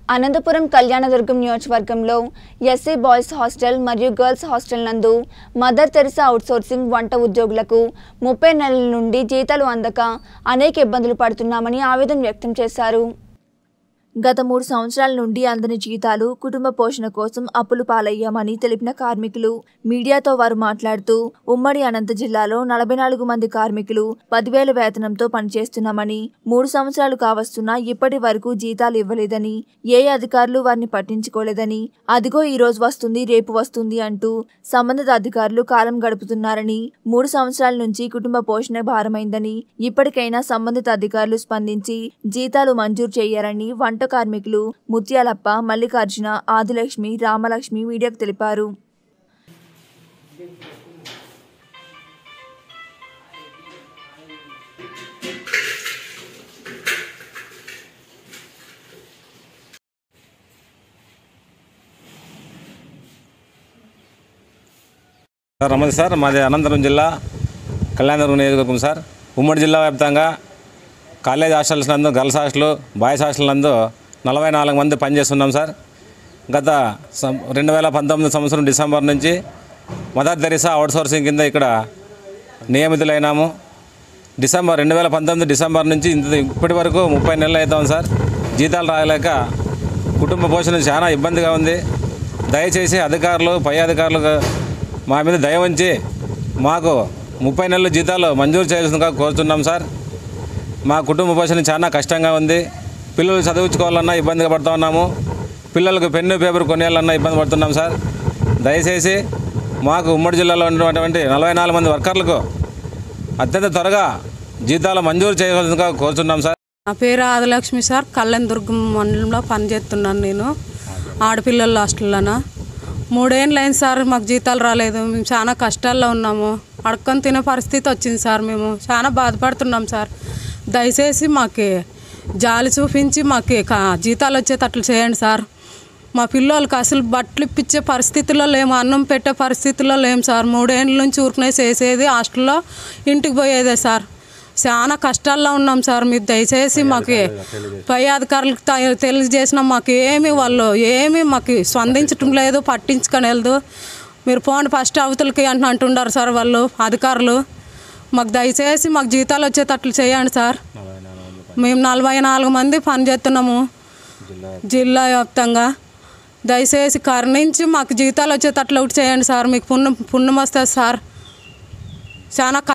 అనంతపురం కళ్యాణదుర్గం నియోజకవర్గంలో SC boys hostel మరియు girls hostel నందు మదర్ తెరిసా అవుట్సోర్సింగ్ వంట ఉద్యోగులకు ముప్పై నెలల నుండి జీతాలు అందక అనేక ఇబ్బందులు పడుతున్నామని ఆవేదన వ్యక్తం చేశారు గత మూడు సంవత్సరాల నుండి అందని జీతాలు కుటుంబ పోషణ కోసం అప్పులు పాలయ్యామని తెలిపిన కార్మికులు మీడియాతో వారు మాట్లాడుతూ ఉమ్మడి అనంత జిల్లాలో నలభై నాలుగు మంది కార్మికులు పదివేల వేతనంతో పనిచేస్తున్నామని మూడు సంవత్సరాలు కావస్తున్నా ఇప్పటి వరకు జీతాలు ఇవ్వలేదని ఏ అధికారులు వారిని పట్టించుకోలేదని అదిగో ఈ రోజు వస్తుంది రేపు వస్తుంది అంటూ సంబంధిత అధికారులు కాలం గడుపుతున్నారని మూడు సంవత్సరాల నుంచి కుటుంబ పోషణ భారమైందని ఇప్పటికైనా సంబంధిత అధికారులు స్పందించి జీతాలు మంజూరు చేయాలని వంట కార్మికులు ముత్యాలప్ప మల్లికార్జున ఆదిలక్ష్మి రామలక్ష్మి మీడియాకు తెలిపారు సార్ నమస్తే సార్ మాది అనంతపురం జిల్లా కళ్యాణదుర్గం నియోజకవర్గం సార్ ఉమ్మడి జిల్లా వ్యాప్తంగా కాలేజ్ హాస్టల్స్ నందు గర్ల్స్ హాస్టల్ బాయ్స్ హాస్టల్ నందు నలభై నాలుగు మంది పనిచేస్తున్నాం సార్ గత సం- రెండు వేల పంతొమ్మిది సంవత్సరం డిసెంబర్ నుంచి మదర్ తెరిసా అవుట్సోర్సింగ్ కింద ఇక్కడ నియమితులైనాము డిసెంబర్ రెండు వేల పంతొమ్మిది డిసెంబర్ నుంచి ఇంత ఇప్పటి వరకు ముప్పై నెలలు అవుతాం సార్ జీతాలు రాలేక కుటుంబ పోషణ చాలా ఇబ్బందిగా ఉంది దయచేసి అధికారులు పై అధికారులు మా మీద దయ ఉంచి మాకు ముప్పై నెలల జీతాలు మంజూరు చేయాల్సిందిగా కోరుతున్నాం సార్ మా కుటుంబ పోషణ చాలా కష్టంగా ఉంది పిల్లలు చదివించుకోవాలన్నా ఇబ్బందిగా పడుతూ ఉన్నాము పిల్లలకు పెన్ను పేపర్ కొనేయాలన్నా ఇబ్బంది పడుతున్నాం సార్ దయచేసి మాకు ఉమ్మడి జిల్లాలో ఉన్నటువంటి నలభై నాలుగు మంది వర్కర్లకు అత్యంత త్వరగా జీతాలు మంజూరు చేయవలసిందిగా కోరుతున్నాం సార్ నా పేరు ఆదిలక్ష్మి సార్ కళ్యాణదుర్గం మండలంలో పనిచేస్తున్నాను నేను ఆడపిల్లల హాస్టల్లోన మూడేళ్ళు అయింది సార్ మాకు జీతాలు రాలేదు మేము చాలా కష్టాల్లో ఉన్నాము అడుక్కొని తినే పరిస్థితి వచ్చింది సార్ మేము చాలా బాధపడుతున్నాం సార్ దయచేసి మాకు జాలి చూపించి మాకు క- జీతాలు వచ్చేటట్లు చేయండి సార్ మా పిల్లలకి అసలు బట్టలు ఇప్పించే పరిస్థితుల్లో లేము అన్నం పెట్టే పరిస్థితుల్లో లేము సార్ మూడేళ్ళ నుంచి ఊరికనే చేసేది హాస్టల్లో ఇంటికి పోయేదే సార్ చాలా కష్టాల్లో ఉన్నాం సార్ మీరు దయచేసి మాకు పై అధికారులకు త- తెలియజేసిన మాకు ఏమి వాళ్ళు ఏమి మాకు స్పందించటం లేదు పట్టించుకొని వెళ్దు మీరు పోండి ఫస్ట్ అవతలకి అంటు అంటున్నారు సార్ వాళ్ళు అధికారులు మాకు దయచేసి మాకు జీతాలు వచ్చేటట్లు చేయండి సార్ మేము నలభై నాలుగు మంది పనిచేస్తున్నాము జిల్లా వ్యాప్తంగా దయచేసి కరుణించి మాకు జీతాలు వచ్చేటట్లు ఒకటి చేయండి సార్ మీకు పుణ్యం పుణ్యం వస్తుంది సార్ చాలా